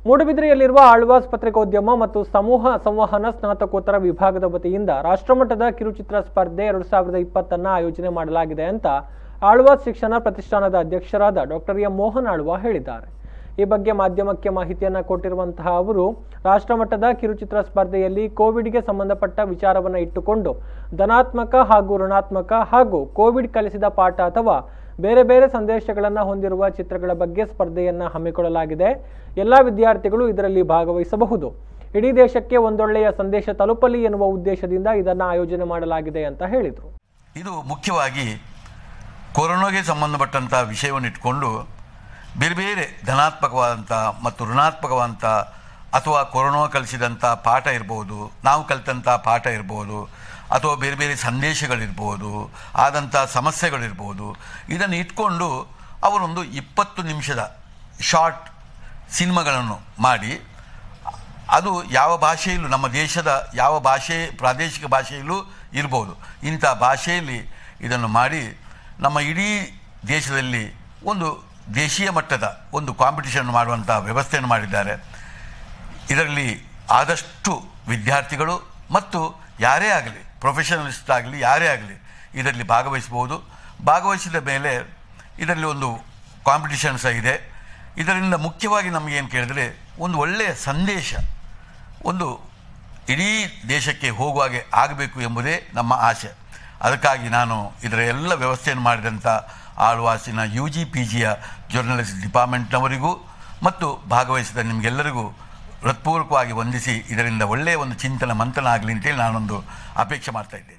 ಮೂಡುಬಿದಿರೆಯಲ್ಲಿರುವ ಆಳ್ವಾಸ್ ಪತ್ರಿಕೋದ್ಯಮ ಮತ್ತು ಸಮೂಹ ಸಂವಹನ ಸ್ನಾತಕೋತ್ತರ ವಿಭಾಗದ ವತಿಯಿಂದ ರಾಷ್ಟ್ರಮಟ್ಟದ ಕಿರುಚಿತ್ರ ಸ್ಪರ್ಧೆ ಎರಡು ಸಾವಿರದ ಇಪ್ಪತ್ತನ್ನ ಆಯೋಜನೆ ಮಾಡಲಾಗಿದೆ ಅಂತ ಆಳ್ವಾಸ್ ಶಿಕ್ಷಣ ಪ್ರತಿಷ್ಠಾನದ ಅಧ್ಯಕ್ಷರಾದ ಡಾಕ್ಟರ್ ಎಂ ಮೋಹನ್ ಆಳ್ವ ಹೇಳಿದ್ದಾರೆ ಈ ಬಗ್ಗೆ ಮಾಧ್ಯಮಕ್ಕೆ ಮಾಹಿತಿಯನ್ನ ಕೊಟ್ಟಿರುವಂತಹ ಅವರು ರಾಷ್ಟ್ರಮಟ್ಟದ ಕಿರುಚಿತ್ರ ಸ್ಪರ್ಧೆಯಲ್ಲಿ ಕೋವಿಡ್ಗೆ ಸಂಬಂಧಪಟ್ಟ ವಿಚಾರವನ್ನ ಇಟ್ಟುಕೊಂಡು ಧನಾತ್ಮಕ ಹಾಗೂ ಋಣಾತ್ಮಕ ಹಾಗೂ ಕೋವಿಡ್ ಕಲಿಸಿದ ಪಾಠ ಅಥವಾ ಬೇರೆ ಬೇರೆ ಸಂದೇಶಗಳನ್ನು ಹೊಂದಿರುವ ಚಿತ್ರಗಳ ಬಗ್ಗೆ ಸ್ಪರ್ಧೆಯನ್ನ ಹಮ್ಮಿಕೊಳ್ಳಲಾಗಿದೆ ಎಲ್ಲ ವಿದ್ಯಾರ್ಥಿಗಳು ಇದರಲ್ಲಿ ಭಾಗವಹಿಸಬಹುದು ಇಡೀ ದೇಶಕ್ಕೆ ಒಂದೊಳ್ಳೆಯ ಸಂದೇಶ ತಲುಪಲಿ ಎನ್ನುವ ಉದ್ದೇಶದಿಂದ ಇದನ್ನ ಆಯೋಜನೆ ಮಾಡಲಾಗಿದೆ ಅಂತ ಹೇಳಿದರು ಇದು ಮುಖ್ಯವಾಗಿ ಕೊರೋನಾಗೆ ಸಂಬಂಧಪಟ್ಟಂಥ ವಿಷಯವನ್ನು ಇಟ್ಕೊಂಡು ಬೇರೆ ಬೇರೆ ಧನಾತ್ಮಕವಾದಂಥ ಮತ್ತು ಋಣಾತ್ಮಕವಾದಂಥ ಅಥವಾ ಕೊರೋನಾ ಕಲಿಸಿದಂಥ ಪಾಠ ಇರ್ಬೋದು ನಾವು ಕಲಿತಂಥ ಪಾಠ ಇರ್ಬೋದು ಅಥವಾ ಬೇರೆ ಬೇರೆ ಸಂದೇಶಗಳಿರ್ಬೋದು ಆದಂಥ ಸಮಸ್ಯೆಗಳಿರ್ಬೋದು ಇದನ್ನು ಇಟ್ಕೊಂಡು ಅವರೊಂದು ಇಪ್ಪತ್ತು ನಿಮಿಷದ ಶಾರ್ಟ್ ಸಿನಿಮಾಗಳನ್ನು ಮಾಡಿ ಅದು ಯಾವ ಭಾಷೆಯಲ್ಲೂ ನಮ್ಮ ದೇಶದ ಯಾವ ಭಾಷೆ ಪ್ರಾದೇಶಿಕ ಭಾಷೆಯಲ್ಲೂ ಇರ್ಬೋದು ಇಂಥ ಭಾಷೆಯಲ್ಲಿ ಇದನ್ನು ಮಾಡಿ ನಮ್ಮ ಇಡೀ ದೇಶದಲ್ಲಿ ಒಂದು ದೇಶೀಯ ಮಟ್ಟದ ಒಂದು ಕಾಂಪಿಟಿಷನ್ ಮಾಡುವಂಥ ವ್ಯವಸ್ಥೆಯನ್ನು ಮಾಡಿದ್ದಾರೆ ಇದರಲ್ಲಿ ಆದಷ್ಟು ವಿದ್ಯಾರ್ಥಿಗಳು ಮತ್ತು ಯಾರೇ ಆಗಲಿ ಪ್ರೊಫೆಷನಲಿಸ್ಟ್ ಆಗಲಿ ಯಾರೇ ಆಗಲಿ ಇದರಲ್ಲಿ ಭಾಗವಹಿಸ್ಬೋದು ಭಾಗವಹಿಸಿದ ಮೇಲೆ ಇದರಲ್ಲಿ ಒಂದು ಕಾಂಪಿಟಿಷನ್ ಸಹ ಇದೆ ಇದರಿಂದ ಮುಖ್ಯವಾಗಿ ನಮಗೇನು ಕೇಳಿದರೆ ಒಂದು ಒಳ್ಳೆಯ ಸಂದೇಶ ಒಂದು ಇಡೀ ದೇಶಕ್ಕೆ ಹೋಗುವಾಗೆ ಆಗಬೇಕು ಎಂಬುದೇ ನಮ್ಮ ಆಸೆ ಅದಕ್ಕಾಗಿ ನಾನು ಇದರ ಎಲ್ಲ ವ್ಯವಸ್ಥೆಯನ್ನು ಮಾಡಿದಂಥ ಆಳ್ವಾಸಿನ ಯು ಜಿ ಪಿ ಜಿಯ ಜರ್ನಲಿಸ್ಟ್ ಡಿಪಾರ್ಟ್ಮೆಂಟ್ನವರಿಗೂ ಮತ್ತು ಭಾಗವಹಿಸಿದ ನಿಮಗೆಲ್ಲರಿಗೂ ಹೃತ್ಪೂರ್ವಕವಾಗಿ ವಂದಿಸಿ ಇದರಿಂದ ಒಳ್ಳೆಯ ಒಂದು ಚಿಂತನ ಮಂಥನ ಆಗಲಿ ಅಂತೇಳಿ ನಾನೊಂದು ಅಪೇಕ್ಷೆ ಮಾಡ್ತಾ ಇದ್ದೇನೆ